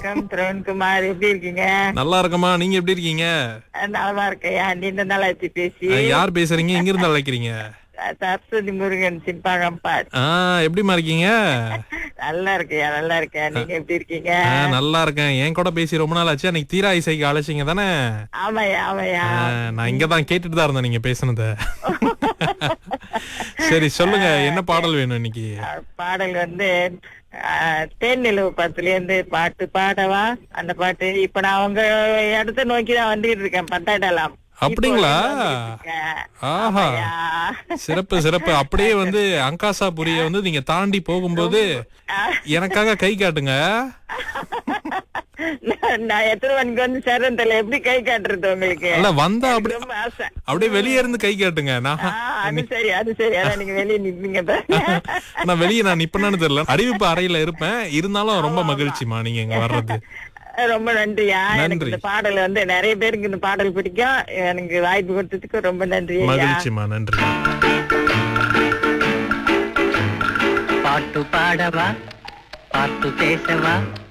வணக்கம் திருவன்குமார் எப்படி இருக்கீங்க நல்லா இருக்கமா நீங்க எப்படி இருக்கீங்க நலமா இருக்கையா நீண்ட நாளாச்சு பேசி அஹ், யார் பேசுறீங்க எங்க இருந்து அழைக்கிறீங்க சரஸ்வதி முருகன் சிம்பாகம்பாட் ஆ எப்படிமா இருக்கீங்க நல்லா இருக்கையா நல்லா இருக்கேன் நீங்க எப்படி இருக்கீங்க ஆ, நல்லா இருக்கேன் என் கூட பேசி ரொம்ப நாள் ஆச்சு அன்னைக்கு தீரா இசைக்கு அழைச்சிங்க தானே ஆமாயா ஆமாயா ஆ, நான் இங்க தான் கேட்டுட்டு தான் இருந்தேன் நீங்க பேசுனத சரி சொல்லுங்க என்ன பாடல் வேணும் இன்னைக்கு பாடல் வந்து அஹ், தேன் நிலவு படத்துல இருந்து பாட்டு பாடவா அந்த பாட்டு இப்ப நான் அவங்க இடத்த நோக்கி தான் வந்துட்டு இருக்கேன் பத்தாடலாம் அப்படிங்களா? ஆஹா. ஆமாயா சிறப்பு சிறப்பு அப்படியே வந்து அங்காசா புரிய வந்து நீங்க தாண்டி போகும்போது எனக்காக கை காட்டுங்க நான் நான் எத்தனை மணிக்கு வந்து சேர்றேன் தெரியல எப்படி கை காட்டுறது உங்களுக்கு அல்ல வந்தா அப்படி ரொம்ப ஆசை அப்படியே வெளியே இருந்து கை காட்டுங்க நான் ஆ, அது சரி அது சரி அதான் நீங்க வெளியே நிப்பீங்க பாருங்க. நான் வெளியே நான் நிப்பேன்னு தெரியல அறிவிப்பு அறையில இருப்பேன் இருந்தாலும் ரொம்ப மகிழ்ச்சிமா நீங்க இங்க வர்றது ரொம்ப நன்றியா எனக்கு நன்றி. இந்த பாடல் வந்து நிறைய பேருக்கு இந்த பாடல் பிடிக்கும் எனக்கு வாய்ப்பு கொடுத்ததுக்கு ரொம்ப நன்றி ஐயா. மகிழ்ச்சிமா நன்றி பாட்டு பாடவா பாட்டு பேசவா